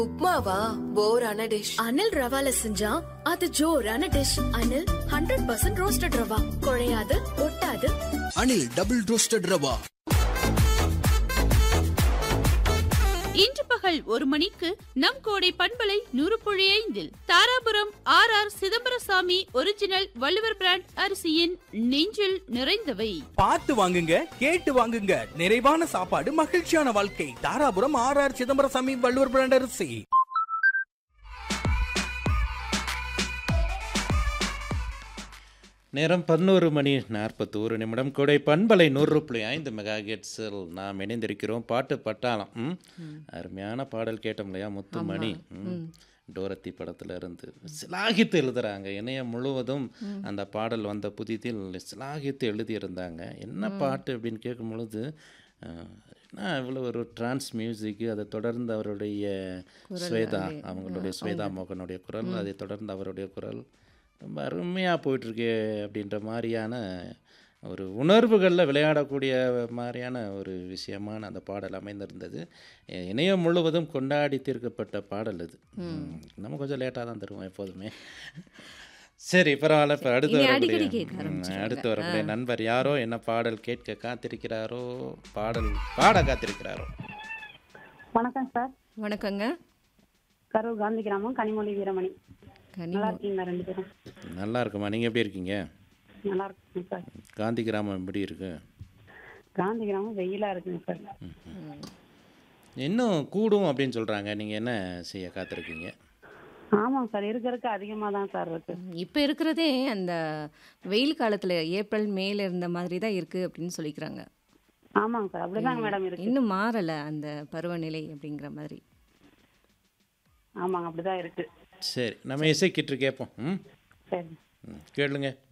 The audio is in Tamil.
உப்மாவா போரான டிஷ் அனில் ரவால செஞ்சா அது ஜோரான dish Anil hundred percent roasted ரவா குழையாது ஒட்டாது அனில் டபுள் ரோஸ்டட் ரவா இன்று பகல் ஒரு மணிக்கு நம் கோடை பண்பலை நூறு புள்ளி ஐந்தில் Dharapuram R R Chidambarasamy original Valluvar brand அரிசியின் நெஞ்சில் நிறைந்தவை பார்த்து வாங்குங்க கேட்டு வாங்குங்க நிறைவான சாப்பாடு மகிழ்ச்சியான வாழ்க்கை Dharapuram R R Chidambarasamy Valluvar brand அரிசி நேரம் பதினோரு மணி நாற்பத்தோரு நிமிடம் கொடை பண்பலை நூறு புள்ளி ஐந்து மெகா ஹெட்ஸில் நாம் இணைந்திருக்கிறோம் பாட்டு பட்டாளம் ம். அருமையான பாடல் கேட்டோம் இல்லையா முத்துமணி ம். டோரத்தி படத்துல இருந்து சிலாகித்து எழுதுறாங்க இணையம் முழுவதும் அந்த பாடல் வந்த புதிதில் சிலாகித்து எழுதியிருந்தாங்க என்ன பாட்டு அப்படின்னு கேட்கும் பொழுது அஹ், என்ன இவ்வளோ ஒரு ட்ரான்ஸ் மியூசிக்கு அதை தொடர்ந்து அவருடைய ஸ்வேதா அவங்களுடைய ஸ்வேதா மோகனுடைய குரல் அதை தொடர்ந்து அவருடைய குரல் ரொம்ப அருமையாக போயிட்டுருக்கு அப்படின்ற மாதிரியான ஒரு உணர்வுகளில் விளையாடக்கூடிய மாதிரியான ஒரு விஷயமான அந்த பாடல் அமைந்திருந்தது இ- இணையம் முழுவதும் கொண்டாடி தீர்க்கப்பட்ட பாடல் இது ம். நம்ம கொஞ்சம் லேட்டாக தான் தருவோம் எப்போதுமே சரி பரவாயில்ல இப்போ அடுத்து இனி வரக்கூடிய அடிக்கடி கேட்க ம், ஆரம்பிச்சிருவாங்க. அடுத்து வரக்கூடிய நண்பர் யாரோ என்ன பாடல் கேட்க காத்திருக்கிறாரோ பாடல் பாட காத்திருக்கிறாரோ வணக்கம் சார் வணக்கங்க கரூர் காந்தி கிராமம் கனிமொழி வீரமணி கனி நல்லா இருக்கீங்களா ரெண்டு பேரும் நல்லா இருக்குமா நீங்கள் எப்படி இருக்கீங்க நல்லா இருக்குங்க சார் காந்தி கிராமம் எப்படி இருக்கு காந்தி கிராமம் வெயிலா இருக்குங்க சார் இன்னும் கூடும் அப்படின்னு சொல்கிறாங்க நீங்கள் என்ன செய்ய காத்திருக்கீங்க ஆமாங்க சார் இருக்க இருக்க அதிகமா தான் சார் இருக்கு இப்போ இருக்கிறதே அந்த வெயில் காலத்துல ஏப்ரல் மேல இருந்த மாதிரி தான் இருக்கு அப்படின்னு சொல்லிக்கிறாங்க ஆமாங்க சார் அப்படிதாங்க மேடம் இருக்கு இன்னும் மாறல அந்த பருவநிலை அப்படிங்கிற மாதிரி ஆமாங்க அப்படிதான் இருக்கு சரி நம்ம இசைக்கிட்டு கேட்போம் ம் சரி ம், கேளுங்க